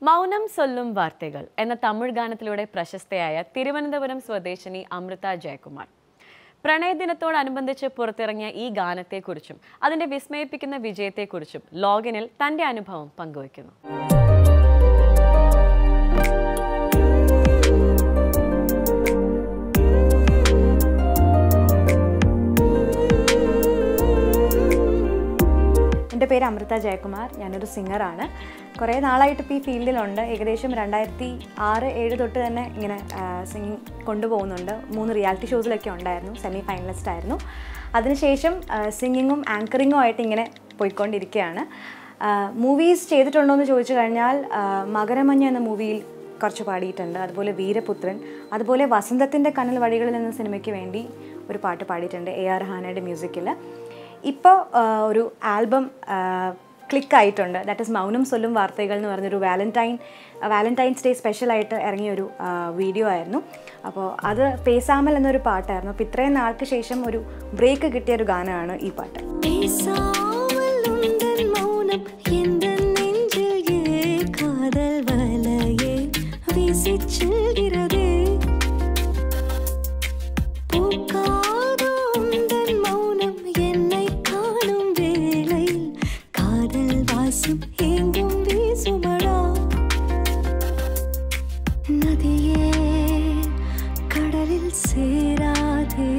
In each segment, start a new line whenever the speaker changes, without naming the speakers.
മൗനം സൊല്ലും വാർത്തകൾ എന്ന തമിഴ് ഗാനത്തിലൂടെ പ്രശസ്തയായ തിരുവനന്തപുരം സ്വദേശിനി അമൃത ജയകുമാർ പ്രണയദിനത്തോടനുബന്ധിച്ച് പുറത്തിറങ്ങിയ ഈ ഗാനത്തെക്കുറിച്ചും അതിന്റെ വിസ്മയിപ്പിക്കുന്ന വിജയത്തെക്കുറിച്ചും ലോഗിനിൽ തന്റെ അനുഭവം പങ്കുവയ്ക്കുന്നു
എൻ്റെ പേര് അമൃത ജയകുമാർ ഞാനൊരു സിംഗറാണ് കുറേ നാളായിട്ട് ഇപ്പോൾ ഈ ഫീൽഡിലുണ്ട് ഏകദേശം രണ്ടായിരത്തി ആറ് ഏഴ് തൊട്ട് തന്നെ ഇങ്ങനെ സിംഗിങ് കൊണ്ടുപോകുന്നുണ്ട് മൂന്ന് റിയാലിറ്റി ഷോസിലൊക്കെ ഉണ്ടായിരുന്നു സെമി ഫൈനലിസ്റ്റ് ആയിരുന്നു അതിനുശേഷം സിംഗിങ്ങും ആങ്കറിങ്ങും ആയിട്ട് ഇങ്ങനെ പോയിക്കൊണ്ടിരിക്കുകയാണ് മൂവീസ് ചെയ്തിട്ടുണ്ടോ എന്ന് ചോദിച്ചു കഴിഞ്ഞാൽ ആ, മകരമഞ്ഞ എന്ന മൂവിയിൽ കുറച്ച് പാടിയിട്ടുണ്ട് അതുപോലെ വീരപുത്രൻ അതുപോലെ വസന്തത്തിൻ്റെ കനൽ വഴികളിൽ എന്ന സിനിമയ്ക്ക് വേണ്ടി ഒരു പാട്ട് പാടിയിട്ടുണ്ട് എ ആർ ഹാനയുടെ മ്യൂസിക്കിൽ ഇപ്പോൾ ഒരു ആൽബം ക്ലിക്ക് ആയിട്ടുണ്ട് ദാറ്റ് ഇസ് മൗനം സൊല്ലും വാർത്തകൾ എന്ന് പറഞ്ഞൊരു വാലന്റൈൻ വാലന്റൈൻസ് ഡേ സ്പെഷ്യലായിട്ട് ഇറങ്ങിയൊരു വീഡിയോ ആയിരുന്നു അപ്പോൾ അത് പേസാമൽ എന്നൊരു പാട്ടായിരുന്നു അപ്പോൾ ഇത്രയും നാൾക്ക് ശേഷം ഒരു ബ്രേക്ക് കിട്ടിയ ഒരു ഗാനമാണ് ഈ പാട്ട്
பேசாமல் உந்தன் மௌனம் எந்த நெஞ்சில் ஏ காதல் வலையே வீசிச் செல்கிறதே பூக்காதோ உந்தன் மௌனம் என்னை காணும் வேளையில் காதல் வாசம் எங்கும் வீசுமடா நதியே கடலில் சேராதே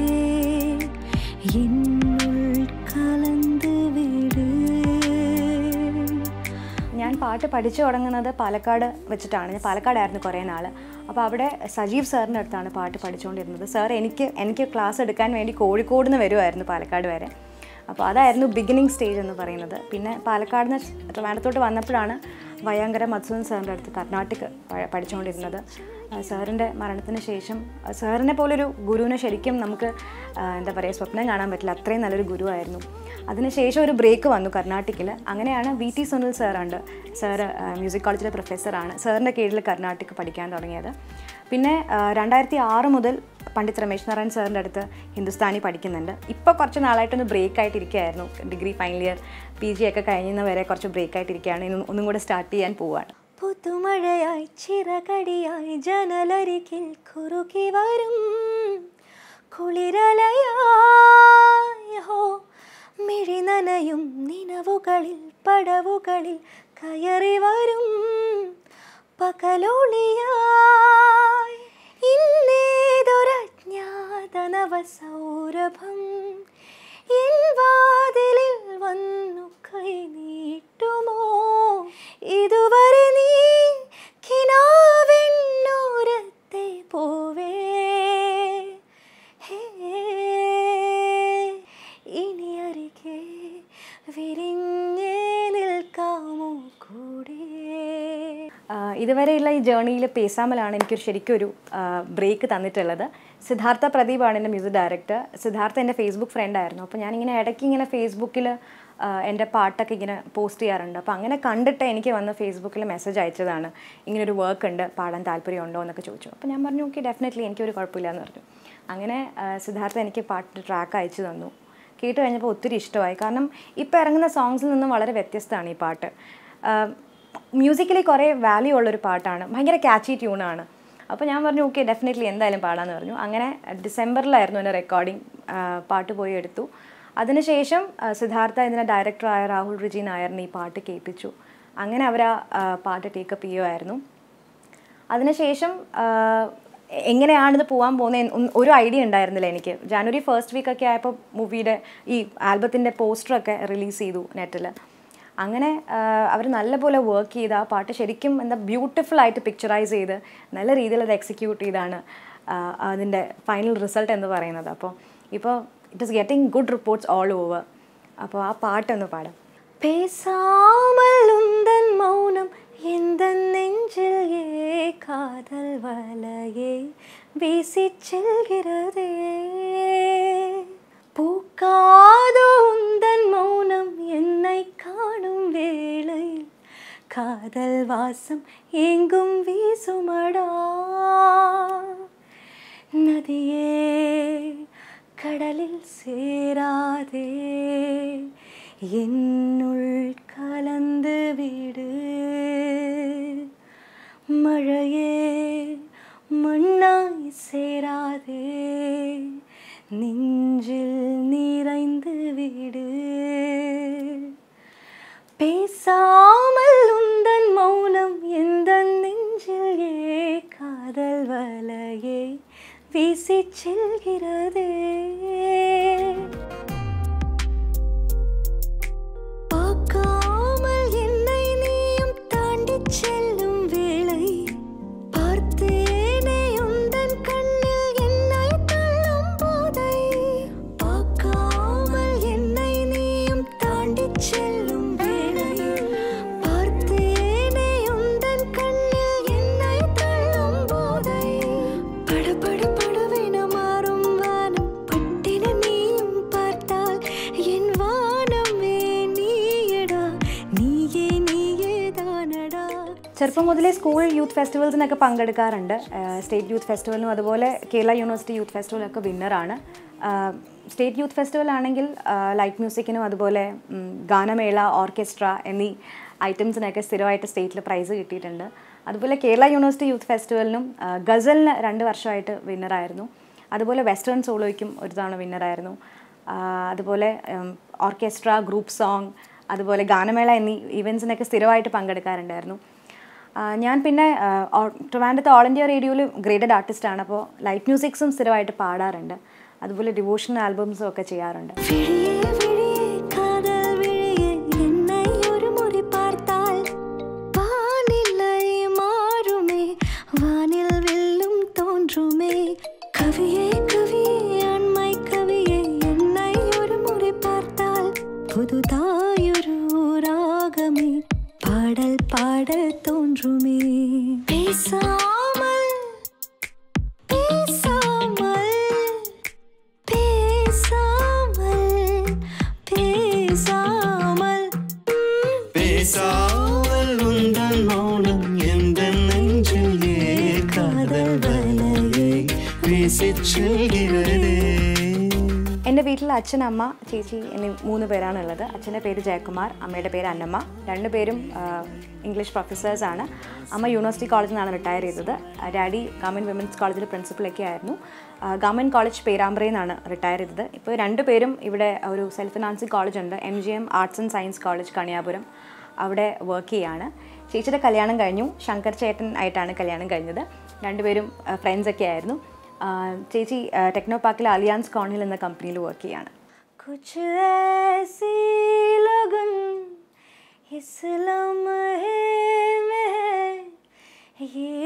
என்னுள் கலந்து விடு
ഞാൻ പാട്ട് പഠിച്ചു തുടങ്ങുന്നത് പാലക്കാട് വെച്ചിട്ടാണ് ഞാൻ പാലക്കാടായിരുന്നു കുറേ നാൾ അപ്പോൾ അവിടെ സജീവ് സാറിൻ്റെ അടുത്താണ് പാട്ട് പഠിച്ചുകൊണ്ടിരുന്നത് സാർ എനിക്ക് എനിക്ക് ക്ലാസ് എടുക്കാൻ വേണ്ടി കോഴിക്കോട് നിന്ന് വരുമായിരുന്നു പാലക്കാട് വരെ അപ്പോൾ അതായിരുന്നു ബിഗിനിങ് സ്റ്റേജ് എന്ന് പറയുന്നത് പിന്നെ പാലക്കാട് നിന്ന് ട്രിവാൻഡത്തോട്ട് വന്നപ്പോഴാണ് വയാങ്കര മധുസൂദൻ സാറിൻ്റെ അടുത്ത് കർണാട്ടിക് പ- പഠിച്ചുകൊണ്ടിരുന്നത് ആ, സാറിൻ്റെ മരണത്തിന് ശേഷം ആ, സാറിനെ പോലൊരു ഗുരുവിനെ ശരിക്കും നമുക്ക് ആ, എന്താ പറയുക സ്വപ്നം കാണാൻ പറ്റില്ല അത്രയും നല്ലൊരു ഗുരുവായിരുന്നു അതിനുശേഷം ഒരു ബ്രേക്ക് വന്നു കർണാട്ടിക്കിൽ അങ്ങനെയാണ് വി ടി സുനിൽ സാറുണ്ട് സാറ് മ്യൂസിക് കോളേജിലെ പ്രൊഫസറാണ് സാറിൻ്റെ കീഴിൽ കർണാട്ടിക് പഠിക്കാൻ തുടങ്ങിയത് പിന്നെ രണ്ടായിരത്തി ആറ് മുതൽ പണ്ഡിറ്റ് രമേശ് നാരായൺ സാറിൻ്റെ അടുത്ത് ഹിന്ദുസ്ഥാനി പഠിക്കുന്നുണ്ട് ഇപ്പോൾ കുറച്ച് നാളായിട്ടൊന്ന് ബ്രേക്ക് ആയിട്ടിരിക്കുകയായിരുന്നു degree final year P G ഒക്കെ കഴിയുന്ന വരെ കുറച്ച് ബ്രേക്ക് ആയിട്ടിരിക്കുകയാണ് ഇനി ഒന്നും കൂടെ സ്റ്റാർട്ട് ചെയ്യാൻ പോവുകയാണ്
പുതുമഴയായി ചിറകടിയായി ജനലരികിൽ കുറുകി വരും കുളിരലയായി ഹോ മിഴി നനയും നിനവുകളിൽ പടവുകളിൽ കയറി വരും പകലൊളിയായി ഇന്നേതൊരജ്ഞാത നവസൗരഭം എൻ വാതിലിൽ വന്നു കൈ നീട്ടുമോ ഇതുവരെ നീ കിനാവെണ്ണൂരത്തെ പോവേ ഹേ, ഇനി അരികെ വിരിഞ്ഞേ നിൽക്കാമോ കൂടെ
ആ, ഇതുവരെയുള്ള ഈ ജേർണിയിൽ പേസാമലാണ് എനിക്കൊരു ശരിക്കും ഒരു ബ്രേക്ക് തന്നിട്ടുള്ളത് സിദ്ധാർത്ഥ പ്രദീപാണ് എൻ്റെ മ്യൂസിക് ഡയറക്ടർ സിദ്ധാർത്ഥ എൻ്റെ ഫേസ്ബുക്ക് ഫ്രണ്ടായിരുന്നു അപ്പോൾ ഞാനിങ്ങനെ ഇടയ്ക്ക് ഇങ്ങനെ ഫേസ്ബുക്കിൽ എൻ്റെ പാട്ടൊക്കെ ഇങ്ങനെ പോസ്റ്റ് ചെയ്യാറുണ്ട് അപ്പോൾ അങ്ങനെ കണ്ടിട്ട് എനിക്ക് വന്ന് ഫേസ്ബുക്കിൽ മെസ്സേജ് അയച്ചതാണ് ഇങ്ങനെ ഒരു വർക്ക് ഉണ്ട് പാടാൻ താല്പര്യമുണ്ടോ എന്നൊക്കെ ചോദിച്ചു അപ്പോൾ ഞാൻ പറഞ്ഞു ഓക്കെ ഡെഫിനറ്റ്ലി എനിക്കൊരു കുഴപ്പമില്ല എന്ന് പറഞ്ഞു അങ്ങനെ ആ, സിദ്ധാർത്ഥ എനിക്ക് പാട്ടിൻ്റെ ട്രാക്ക് അയച്ചു തന്നു കേട്ട് കഴിഞ്ഞപ്പോൾ ഒത്തിരി ഇഷ്ടമായി കാരണം ഇപ്പോൾ ഇറങ്ങുന്ന സോങ്സിൽ നിന്നും വളരെ വ്യത്യസ്തമാണ് ഈ പാട്ട് മ്യൂസിക്കലി കുറേ വാല്യൂ ഉള്ളൊരു പാട്ടാണ് ഭയങ്കര ക്യാച്ചി ട്യൂണാണ് അപ്പോൾ ഞാൻ പറഞ്ഞു ഓക്കെ ഡെഫിനറ്റ്ലി എന്തായാലും പാടാമെന്ന് പറഞ്ഞു അങ്ങനെ ഡിസംബറിലായിരുന്നു എൻ്റെ റെക്കോർഡിങ് പാട്ട് പോയി എടുത്തു അതിനുശേഷം ആ, സിദ്ധാർത്ഥ ഇതിൻ്റെ ഡയറക്ടറായ രാഹുൽ റിജി നായറിന് ഈ പാട്ട് കേൾപ്പിച്ചു അങ്ങനെ അവർ ആ പാട്ട് ടേക്കപ്പ് ചെയ്യുമായിരുന്നു അതിനുശേഷം ആ, എങ്ങനെയാണിത് പോകാൻ പോകുന്നത് ഒരു ഐഡിയ ഉണ്ടായിരുന്നില്ല എനിക്ക് ജാനുവരി ഫസ്റ്റ് വീക്കൊക്കെ ആയപ്പോൾ മൂവിയുടെ ഈ ആൽബത്തിൻ്റെ പോസ്റ്ററൊക്കെ റിലീസ് ചെയ്തു നെറ്റിൽ അങ്ങനെ അവർ നല്ലപോലെ വർക്ക് ചെയ്ത് ആ പാട്ട് ശരിക്കും എന്താ ബ്യൂട്ടിഫുൾ ആയിട്ട് പിക്ചറൈസ് ചെയ്ത് നല്ല രീതിയിൽ അത് എക്സിക്യൂട്ട് ചെയ്താണ് ആ, അതിൻ്റെ ഫൈനൽ റിസൾട്ട് എന്ന് പറയുന്നത് അപ്പോൾ ഇപ്പോൾ it is getting good reports all over അപ്പോൾ ആ പാട്ടൊന്ന് പാടാം
பேசாமல் உந்தன் மௌனம் எந்த நெஞ்சில் ஏ காதல் வலையே வீசிச் செல்கிறதே பூக்காதோ உந்தன் மௌனம் என்னை காணும் வேளையில் காதல் வாசம் எங்கும் வீசுமடா நதியே கடலில் சேராதே என்னுள் கலந்து விடு
ചെറുപ്പം മുതലേ സ്കൂൾ യൂത്ത് ഫെസ്റ്റിവൽസിനൊക്കെ പങ്കെടുക്കാറുണ്ട് സ്റ്റേറ്റ് യൂത്ത് ഫെസ്റ്റിവലിനും അതുപോലെ കേരള യൂണിവേഴ്സിറ്റി യൂത്ത് ഫെസ്റ്റിവലൊക്കെ വിന്നറാണ് സ്റ്റേറ്റ് യൂത്ത് ഫെസ്റ്റിവൽ ആണെങ്കിൽ ലൈറ്റ് മ്യൂസിക്കിനും അതുപോലെ ഉം, ഗാനമേള ഓർക്കസ്ട്ര എന്നീ ഐറ്റംസിനൊക്കെ സ്ഥിരമായിട്ട് സ്റ്റേറ്റിൽ പ്രൈസ് കിട്ടിയിട്ടുണ്ട് അതുപോലെ കേരള യൂണിവേഴ്സിറ്റി യൂത്ത് ഫെസ്റ്റിവലിനും ആ, ഗസലിന് രണ്ട് വർഷമായിട്ട് വിന്നറായിരുന്നു അതുപോലെ വെസ്റ്റേൺ സോളോയ്ക്കും ഒരു തവണ വിന്നറായിരുന്നു ആ, അതുപോലെ ഓർക്കസ്ട്ര ഗ്രൂപ്പ് സോങ് അതുപോലെ ഗാനമേള എന്നീ ഇവൻറ്റ്സിനൊക്കെ സ്ഥിരമായിട്ട് പങ്കെടുക്കാറുണ്ടായിരുന്നു ആ, ഞാൻ പിന്നെ ആ, ഓ- ട്രിവാൻഡ്രത്ത് ഓൾ ഇന്ത്യ റേഡിയോയിൽ ഗ്രേഡഡ് ആർട്ടിസ്റ്റാണ് അപ്പോൾ ലൈറ്റ് മ്യൂസിക്സും സ്ഥിരമായിട്ട് പാടാറുണ്ട് അതുപോലെ ഡിവോഷണൽ ആൽബംസും ഒക്കെ ചെയ്യാറുണ്ട്
விழியே விழியே காதல் விழியே என்னை ஒரு முறை பார்த்தால் வானிலை மாறுமே வானில் வெல்லும் தோன்றுமே கவியே கவியே அண்மை கவியே என்னை ஒரு முறை பார்த்தால் புதுதாயொரு ராகமே பாடல் பாட தோன்றுமே பேசாமல் பேசாமல் பேசாமல் பேசாமல்
பேசாமல் உந்தன் மௌனம் எந்த நெஞ்சில் ஏன் காதல் வலையை வீசிச் செல்கிறதே
എൻ്റെ വീട്ടിൽ അച്ഛൻ അമ്മ ചേച്ചി എന്നീ മൂന്ന് പേരാണ് ഉള്ളത് അച്ഛൻ്റെ പേര് ജയകുമാർ അമ്മയുടെ പേര് അന്നമ്മ രണ്ടുപേരും ആ, ഇംഗ്ലീഷ് പ്രൊഫസേഴ്സാണ് അമ്മ യൂണിവേഴ്സിറ്റി കോളേജിൽ നിന്നാണ് റിട്ടയർ ചെയ്തത് ആ, ഡാഡി ഗവൺമെൻറ് വിമൻസ് കോളേജിൽ പ്രിൻസിപ്പലൊക്കെ ആയിരുന്നു ആ, ഗവൺമെൻറ് കോളേജ് പേരാമ്പ്രയിൽ നിന്നാണ് റിട്ടയർ ചെയ്തത് ഇപ്പോൾ രണ്ടുപേരും ഇവിടെ ഒരു സെൽഫ് ഫിനാൻസിങ് കോളേജ് ഉണ്ട് M G M arts and science college Kaniyapuram അവിടെ വർക്ക് ചെയ്യാണ് ചേച്ചിയുടെ കല്യാണം കഴിഞ്ഞു ശങ്കർ ചേട്ടൻ ആയിട്ടാണ് കല്യാണം കഴിഞ്ഞത് രണ്ടുപേരും ഫ്രണ്ട്സൊക്കെ ആയിരുന്നു ആ, ചേച്ചി ആ, ടെക്നോ പാർക്കിലെ അലിയാൻസ് കോണിൽ എന്ന കമ്പനിയിൽ വർക്ക് ചെയ്യാണ്
कुछ ऐसी लगन इस लम्हे में है ये